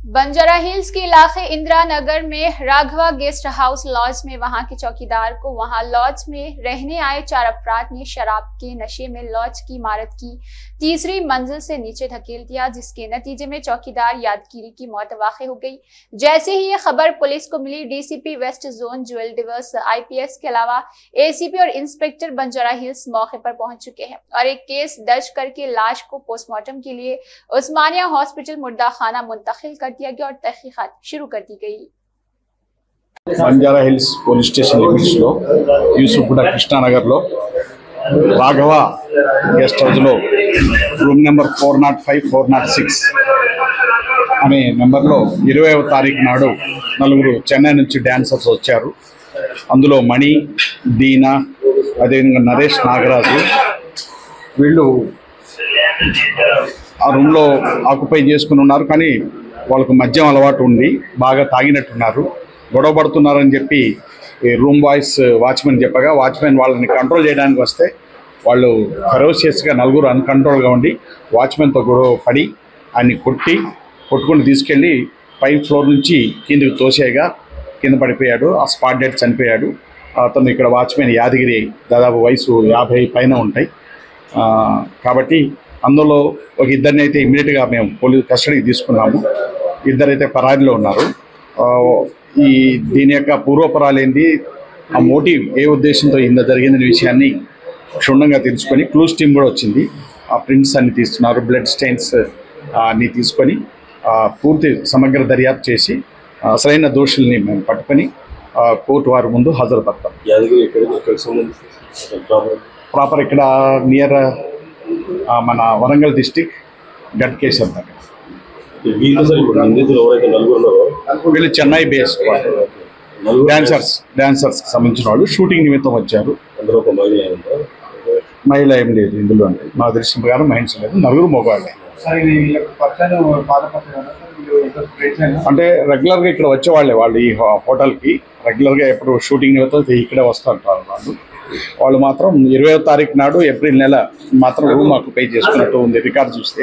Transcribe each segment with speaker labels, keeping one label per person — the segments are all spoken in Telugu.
Speaker 1: बंजारा हिल्स के इलाके इंदिरा नगर में राघवा गेस्ट हाउस लॉज में वहां के चौकीदार को वहां लॉज में रहने आए चार अपराध ने शराब के नशे में लॉज की इमारत की तीसरी मंजिल से नीचे धकेल दिया जिसके नतीजे में चौकीदार यादगिरी की मौत वाक़ हो गई जैसे ही ये खबर पुलिस को मिली DCP west zone Joel Davis IPS के अलावा एसीपी और इंस्पेक्टर बंजारा हिल्स मौके पर पहुंच चुके हैं और एक केस दर्ज करके लाश को पोस्टमार्टम के लिए उस्मानिया हॉस्पिटल मुर्दा खाना मुंतकिल कर दिया गया और तहकीकात शुरू कर दी गई
Speaker 2: బంజారా హిల్స్ పోలీస్ స్టేషన్ లిమిట్స్లో యూసుఫ్గూడ కృష్ణానగర్లో రాఘవ గెస్ట్ హౌస్లో room number four nought five four nought six అనే నెంబర్లో ఇరవైవ తారీఖు నాడు నలుగురు చెన్నై నుంచి డ్యాన్సర్స్ వచ్చారు అందులో మణి దీనా అదేవిధంగా నరేష్ నాగరాజు వీళ్ళు ఆ రూమ్లో ఆక్యుపై చేసుకుని ఉన్నారు కానీ వాళ్ళకు మద్యం అలవాటు ఉంది బాగా తాగినట్టున్నారు గొడవ పడుతున్నారని చెప్పి ఈ రూమ్ బాయ్స్ వాచ్మెన్ చెప్పగా వాచ్మెన్ వాళ్ళని కంట్రోల్ చేయడానికి వస్తే వాళ్ళు ఫెరోషియస్గా నలుగురు అన్కంట్రోల్గా ఉండి వాచ్మెన్తో గొడవ పడి ఆయన్ని కొట్టి కొట్టుకుని తీసుకెళ్ళి పై ఫ్లోర్ నుంచి కిందకి తోసేయగా కింద పడిపోయాడు ఆ స్పాట్ డెడ్ చనిపోయాడు అతను ఇక్కడ వాచ్మెన్ యాదగిరి దాదాపు వయసు యాభై పైన ఉంటాయి ఆ, కాబట్టి అందులో ఒక ఇద్దరిని అయితే ఇమ్మీడియట్గా మేము పోలీస్ కస్టడీకి తీసుకున్నాము ఇద్దరైతే పరారీలో ఉన్నారు ఆ, ఈ దీని యొక్క పూర్వపరాలు ఏంటి ఆ మోటివ్ ఏ ఉద్దేశంతో ఇంత జరిగిందనే విషయాన్ని క్షుణ్ణంగా తెలుసుకొని క్లూస్ టీమ్ కూడా వచ్చింది ఆ ప్రింట్స్ అన్ని తీస్తున్నారు బ్లడ్ స్టెయిన్స్ అన్ని తీసుకొని ఆ, పూర్తి సమగ్ర దర్యాప్తు చేసి ఆ, అసలైన దోషుల్ని మేము పట్టుకొని ఆ, కోర్టు వారి ముందు హాజరుపడతాం
Speaker 3: యాదగిరి ఎక్కడ ఎక్కడికి సంబంధించి ప్రాపర్
Speaker 2: ప్రాపర్ ఇక్కడ నియర్ మన వరంగల్ డిస్టిక్ గట్కేశ్వర్ దగ్గర
Speaker 3: వీళ్ళు సార్ ఇప్పుడు నిందితులు ఎవరైతే నలుగురు ఉన్నారో
Speaker 2: వీళ్ళు చెన్నై బేస్
Speaker 3: నలుగురు
Speaker 2: డాన్సర్స్ డాన్సర్స్ సంబంధించిన వాళ్ళు షూటింగ్ నిమిత్తం వచ్చారు
Speaker 3: అందులో ఒక మహిళ ఉందా
Speaker 2: మహిళ ఏం లేదు ఇందులో అంటే మా దృష్టి ప్రకారం మహిళ లేదు నలుగురు మగవాళ్ళే
Speaker 4: సార్ ఇది వీళ్ళకి పరిచయం పాత పరిచయం కదా సార్ వీళ్ళు ఎంత ఫ్రెండ్స్ అయినా
Speaker 2: అంటే రెగ్యులర్గా ఇక్కడ వచ్చేవాళ్ళే వాళ్ళు ఈ హో- హోటల్కి రెగ్యులర్గా ఎప్పుడు షూటింగ్ నిమిత్తం ఇక్కడే వస్తుంటారు వాళ్ళు వాళ్ళు మాత్రం ఇరవై తారీఖు నాడు ఏప్రిల్ నెల మాత్రం రూమ్ ఆక్యుపై చేసుకున్నట్టు ఉంది రికార్డ్ చూస్తే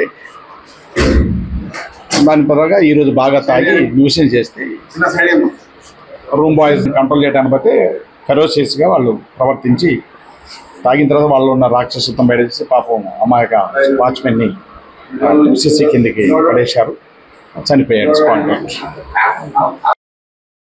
Speaker 2: దాని పరంగా ఈరోజు బాగా తాగి న్యూసెన్స్ చేస్తే
Speaker 4: చిన్న సైడ్
Speaker 2: రూమ్ బాయ్స్ కంట్రోల్ చేయడానికి బట్టి ఫెరోసియస్గా వాళ్ళు ప్రవర్తించి తాగిన తర్వాత వాళ్ళు ఉన్న రాక్షసత్వం బయటేసి పాపం అమాయక వాచ్మెన్ని సిసి కిందకి పడేశారు చనిపోయాడు స్పాట్